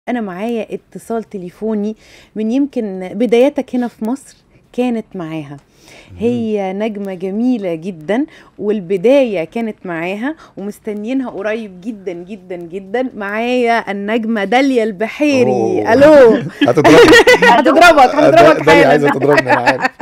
أنا معايا اتصال تليفوني من يمكن بداياتك هنا في مصر كانت معاها هي نجمة جميلة جدا والبداية كانت معاها ومستنيينها قريب جدا جدا جدا معايا النجمة داليا البحيري أوه. الو هتضربني هتضربك هتضربك داليا عايزه حالا تضربني انا عارف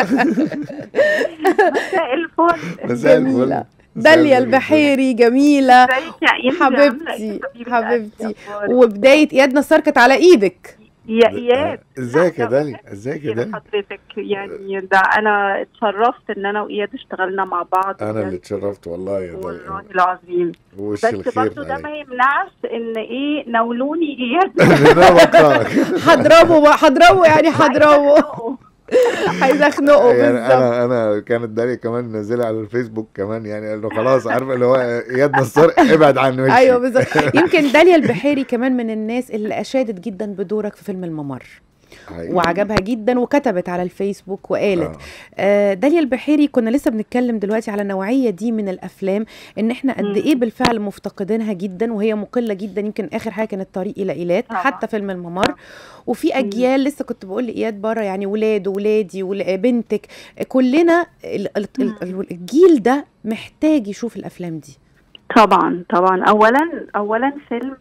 مساء الفل مساء الفل جميلة. مساء داليا الفل. البحيري جميلة ازيك يا انت حبيبتي حبيبتي وبداية اياد نصار كانت على ايدك يا اياد ازيك يا لا، داليا ازيك يا داليا حضرتك يعني ده انا اتشرفت ان انا واياد اشتغلنا مع بعض انا اللي اتشرفت والله يا والله داليا العظيم وش بس الخير برضه ده ما عليك يمنعش ان ايه نولوني اياد انا بكرهك هضربه بقى هضربه يعني هضربه عايزه اخنقه يعني بالظبط انا انا كانت داليا كمان منزله على الفيسبوك كمان يعني انه خلاص عارفه اللي هو اياد نصار ابعد عن وشي ايوه بالظبط يمكن داليا البحيري كمان من الناس اللي اشادت جدا بدورك في فيلم الممر أيوة. وعجبها جدا وكتبت على الفيسبوك وقالت آه. آه داليا البحيري كنا لسه بنتكلم دلوقتي على النوعيه دي من الافلام ان احنا قد مم. ايه بالفعل مفتقدينها جدا وهي مقله جدا يمكن اخر حاجه كانت طريق الى ايلات طبعا. حتى فيلم الممر وفي اجيال لسه كنت بقول لاياد بره يعني ولاد ولادي بنتك كلنا ال- ال- ال- مم. الجيل ده محتاج يشوف الافلام دي طبعا طبعا اولا اولا فيلم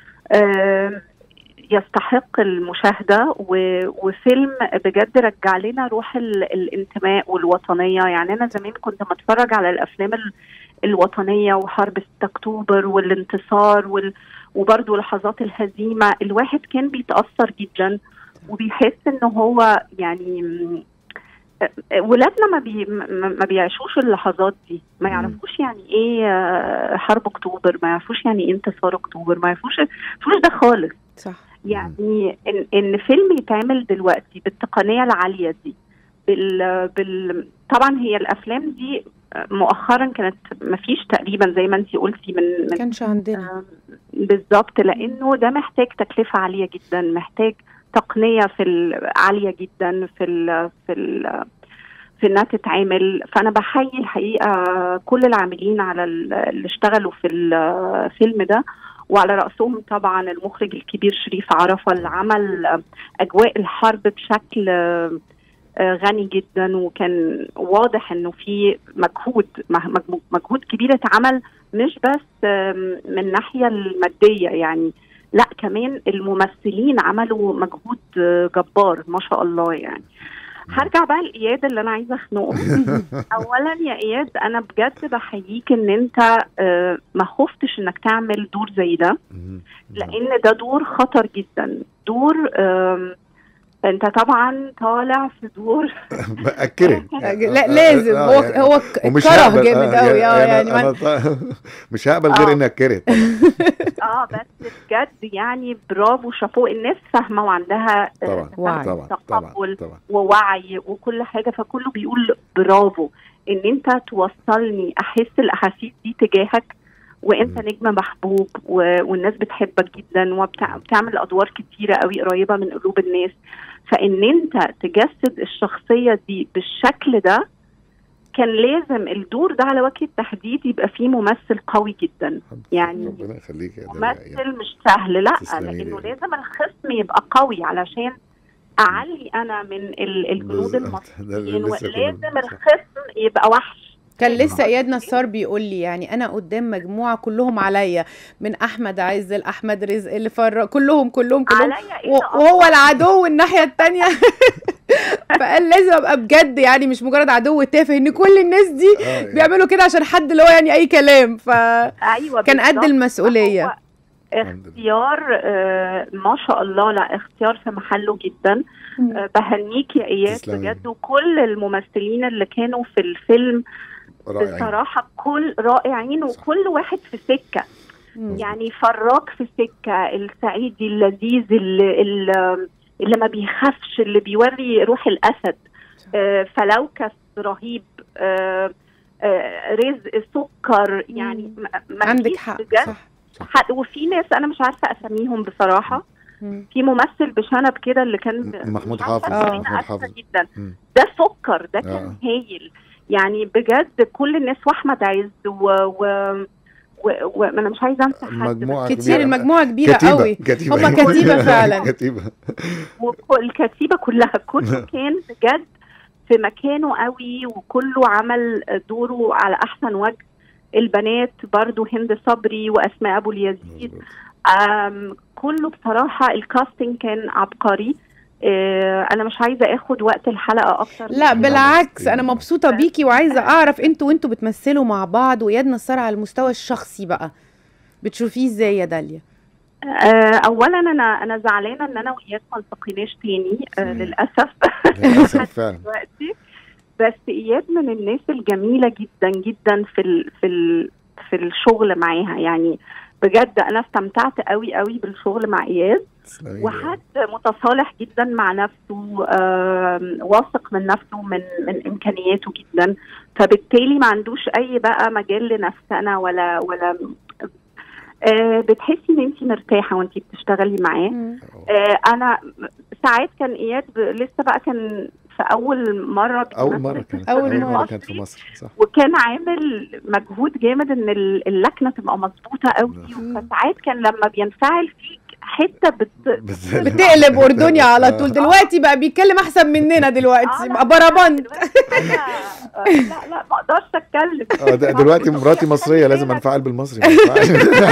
آم، يستحق المشاهده و- وفيلم بجد رجع لنا روح ال- الانتماء والوطنيه يعني انا زمان كنت بتفرج على الافلام ال- الوطنيه وحرب 6 اكتوبر والانتصار وال وبرضه لحظات الهزيمه الواحد كان بيتاثر جدا وبيحس ان هو يعني م- آه، ولادنا ما بي ما ما بيعيشوش اللحظات دي ما مم. يعرفوش يعني ايه آه، حرب اكتوبر ما يعرفوش يعني ايه انتصار اكتوبر ما يعرفوش ما يعرفوش ده خالص صح يعني ان ان فيلم يتعمل دلوقتي بالتقنيه العاليه دي بال بال طبعا هي الافلام دي مؤخرا كانت ما فيش تقريبا زي ما انت قلتي من من كانش عندنا آم، بالظبط لانه ده محتاج تكلفه عاليه جدا محتاج تقنيه في ال- عاليه جدا في ال في ال في انها تتعمل فانا بحيي الحقيقه كل العاملين على ال- اللي اشتغلوا في الفيلم ده وعلى راسهم طبعا المخرج الكبير شريف عرفه اللي عمل اجواء الحرب بشكل آه، غني جدا وكان واضح انه في مجهود مج- مجهود كبير اتعمل مش بس آم، من الناحيه الماديه يعني لا كمان الممثلين عملوا مجهود آه، جبار ما شاء الله يعني هرجع بقى لاياد اللي انا عايزه اخنقه اولا يا اياد انا بجد بحييك ان انت آه، ما خفتش انك تعمل دور زي ده مم. لان ده دور خطر جدا دور آم، انت طبعا طالع في دور باكرك لا لازم هو هو ك- ومش كره هقبل جامد آه، قوي اه يعني أنا ما- ط- مش هقبل غير آه. اني اكرت اه بس بجد يعني برافو شافوه الناس فاهمه وعندها آه، طبعا وعي. طبعا طبعا تقبل طبعا ووعي وكل حاجه فكله بيقول برافو ان انت توصلني احس الاحاسيس دي تجاهك وانت مم. نجم محبوب و... والناس بتحبك جدا وبتعمل ادوار كتيره قوي قريبه من قلوب الناس فان انت تجسد الشخصيه دي بالشكل ده كان لازم الدور ده على وجه التحديد يبقى فيه ممثل قوي جدا يعني ربنا يخليك يا داليا يعني. ممثل مش سهل لا تسلمي لي لانه يا لازم الخصم يبقى قوي علشان اعلي انا من ال- الجنود بالظبط. ده اللي المصريين لسه كنا- ولازم الخصم يبقى وحش كان لسه اياد نصار بيقول لي يعني انا قدام مجموعه كلهم عليا من احمد عز لاحمد رزق اللي فر كلهم كلهم كلهم عليا ايه و- ده وهو العدو الناحيه التانية فقال لازم ابقى بجد يعني مش مجرد عدو تافه ان كل الناس دي آه، يعني. بيعملوا كده عشان حد اللي هو يعني اي كلام فكان ايوه قد بالظبط. المسؤوليه هو اختيار آه ما شاء الله لا اختيار في محله جدا آه بهنيك يا اياد تسلمي. بجد وكل الممثلين اللي كانوا في الفيلم رائعين. بصراحه كل رائعين صح. وكل واحد في سكه مم. يعني فراك في سكه السعيدي اللذيذ اللي, اللي, اللي ما بيخافش اللي بيوري روح الاسد آه فلوكس رهيب آه آه رزق سكر يعني مم. ما- ما عندك فيش حق بجد صح حد وفي ناس انا مش عارفه اساميهم بصراحه مم. في ممثل بشنب كده اللي كان محمود مش عارفة حافظ أساميه، محمود آسفة حافظ جدا مم. ده سكر ده كان آه. هايل يعني بجد كل الناس واحمد عز و, و... و- وانا مش عايزه انسى حد مجموعة كتير كبيرة. المجموعه كبيره كتيبة قوي كتيبة هما كتيبة فعلا. كتيبة والكتيبه كلها كله كان بجد في مكانه قوي وكله عمل دوره على احسن وجه البنات برضو هند صبري واسماء ابو اليزيد أم، كله بصراحه الكاستنج كان عبقري آه، انا مش عايزه اخد وقت الحلقه اكتر لا من كده. بالعكس انا مبسوطه بيكي وعايزه اعرف انتوا وانتوا بتمثلوا مع بعض واياد نصار على المستوى الشخصي بقى بتشوفيه ازاي يا داليا آه، اولا انا انا زعلانه ان انا واياد ما التقيناش تاني آه، مم. للاسف للأسف فعلا دلوقتي بس اياد من الناس الجميله جدا جدا في ال في ال في الشغل معاها يعني بجد انا استمتعت قوي قوي بالشغل مع اياد تسلمي. وحد متصالح جدا مع نفسه آم، واثق من نفسه من من امكانياته جدا فبالتالي ما عندوش اي بقى مجال لنفسنا ولا ولا آه، بتحسي ان انت مرتاحه وانت بتشتغلي معاه آه، انا ساعات كان اياد ب- لسه بقى كان في اول مره اول بيمثل مرة في كانت أول أول مرة. مرة كانت في مصر صح وكان عامل مجهود جامد ان ال- اللكنه تبقى مظبوطه قوي نعم. فساعات كان لما بينفعل فيك حته بت... بالذات بتقلب اردني على طول دلوقتي بقى بيتكلم احسن مننا دلوقتي آه، لا، بقى بربند دلوقتي حاجة- آه، لا لا ما اقدرش اتكلم اه ده دلوقتي مراتي مصرية لازم انفعل بالمصري ما ينفعش.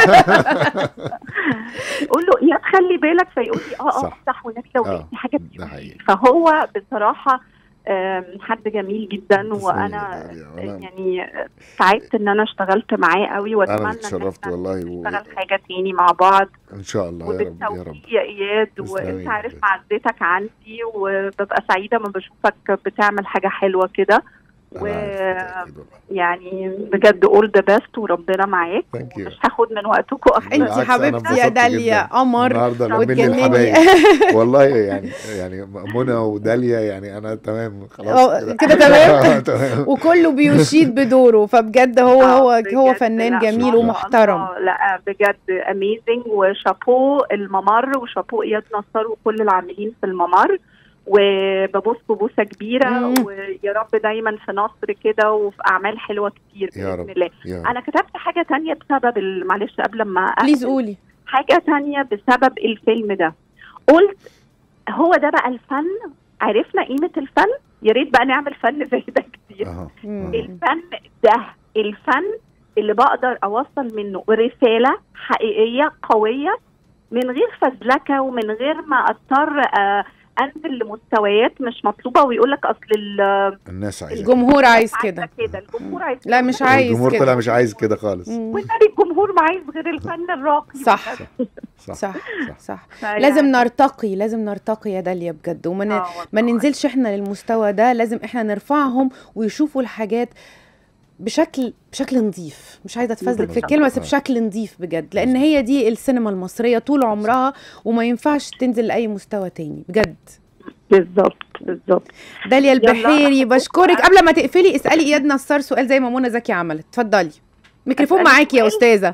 يقول له يا خلي بالك فيقول لي اه اه صح. صح والنبي لو آه، لقيتي حاجه ده تقولي. حقيقي. فهو بصراحه آم، حد جميل جدا تسلمي وانا يا داليا. أنا- يعني سعدت ان انا اشتغلت معاه قوي واتمنى انا ان اتشرفت احنا والله و... نشتغل حاجه تاني مع بعض ان شاء الله يا رب يا رب وبالتوفيق يا اياد تسلمي وانت يا عارف حبيبتي. معزتك عندي وببقى سعيده لما بشوفك بتعمل حاجه حلوه كده أنا عارف بالتأكيد والله. ويعني بجد اول ذا بيست وربنا معاك Thank you. مش هاخد من وقتكم اكتر انت بالعكس، أنا حبيبتي يا انبسطت داليا جداً. قمر النهارده لمين وتجنني. الحبايب والله يعني يعني منى وداليا يعني انا تمام خلاص اه، كده تمام؟ آه، تمام وكله بيشيد بدوره فبجد هو آه، هو بجد، هو لا، فنان ما جميل شاء ومحترم الله. لا بجد اميزنج وشابو الممر وشابو اياد نصار وكل العاملين في الممر وببوسكوا بوسه كبيره مم. ويا رب دايما في نصر كده وفي اعمال حلوه كتير يا باذن رب. الله يا رب. انا كتبت حاجه تانية بسبب ال- معلش قبل ما بليز أقفل. قولي حاجه تانية بسبب الفيلم ده قلت هو ده بقى الفن عرفنا قيمه الفن يا ريت بقى نعمل فن زي ده كتير اها مم. الفن ده الفن اللي بقدر اوصل منه رساله حقيقيه قويه من غير فزلكه ومن غير ما اضطر آه، انزل لمستويات مش مطلوبه ويقول لك اصل ال- الناس عايزه الجمهور عايز عايزة كده كده الجمهور عايز لا كده. مش عايز الجمهور كده. طلع مش عايز كده خالص مم. والنبي الجمهور ما عايز غير الفن الراقي صح صح صح صح صح فيعني- لازم نرتقي لازم نرتقي يا داليا بجد وما ن- آه ما والله. ننزلش احنا للمستوى ده لازم احنا نرفعهم ويشوفوا الحاجات بشكل بشكل نظيف مش عايزه اتفزلك في بالظبط. الكلمه بس بشكل نظيف بجد لان هي دي السينما المصريه طول عمرها وما ينفعش تنزل لاي مستوى تاني بجد بالظبط بالظبط داليا يلا، البحيري أحبكم. بشكرك قبل ما تقفلي اسالي اياد نصار سؤال زي ما منى زكي عملت اتفضلي ميكروفون أسألك معاكي يا سؤال؟ استاذه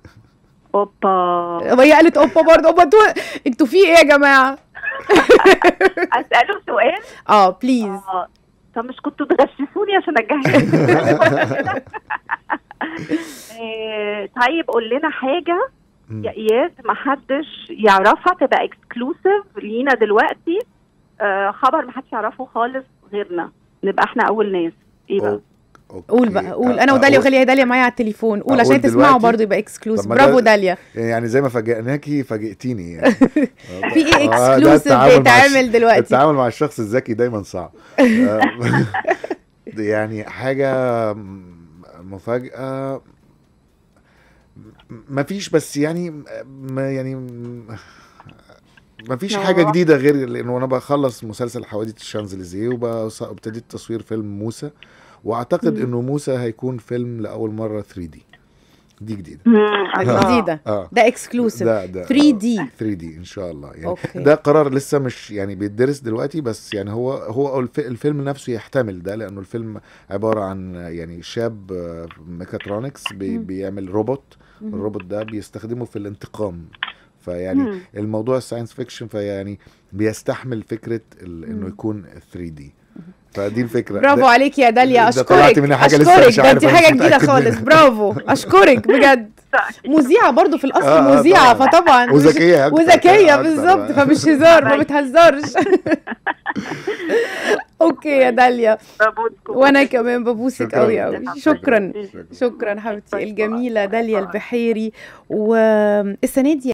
اوبا هي قالت اوبا برضه اوبا انتوا انتوا في ايه يا جماعه اساله سؤال اه بليز اه طب مش كنتوا تغششوني عشان اجهز آه، طيب قول لنا حاجه مم. يا اياد ما حدش يعرفها تبقى اكسكلوسيف لينا دلوقتي آه خبر ما حدش يعرفه خالص غيرنا نبقى احنا اول ناس ايه بقى أوكي. قول بقى قول أ- انا وداليا أقول- وخليها داليا معايا على التليفون قول أقول عشان تسمعوا دلوقتي؟ برضه يبقى اكسكلوسيف طب ما برافو ده- داليا يعني زي ما فاجئناكي فاجئتيني يعني في ايه آه، ده اكسكلوسيف التعامل مع بيتعمل الش- دلوقتي التعامل مع الشخص الذكي دايما صعب آه، يعني حاجة مفاجأة ما فيش بس يعني ما يعني ما فيش آه. حاجة جديدة غير لأنه أنا بخلص مسلسل حواديت الشانزليزيه وابتديت تصوير فيلم موسى وأعتقد مم. إنه موسى هيكون فيلم لأول مرة 3 دي دي جديدة مم، الله. جديده اه ده اكسكلوسيف ده ده 3D. 3 دي ان شاء الله يعني أوكي. ده قرار لسه مش يعني بيدرس دلوقتي بس يعني هو هو الف- الفيلم نفسه يحتمل ده لانه الفيلم عباره عن يعني شاب آه، ميكاترونكس بي مم. بيعمل روبوت مم. الروبوت ده بيستخدمه في الانتقام فيعني مم. الموضوع الساينس فيكشن فيعني بيستحمل فكره ال- انه مم. يكون 3 دي فدي الفكره برافو ده- عليك يا داليا ده اشكرك طلعت منها حاجة لسه اشكرك مش ده عارف انت أنا مش حاجه جديده متأكد خالص منها. برافو اشكرك بجد مذيعه برضو في الاصل آه، آه، مذيعه طبعاً. فطبعا مش- وذكيه أكتر، وذكيه أكتر. بالظبط فمش هزار ما بتهزرش اوكي يا داليا ببوسكم. وانا كمان ببوسك شكراً. قوي قوي شكرا شكراً. شكرا حبيبتي الجميله داليا البحيري والسنه دي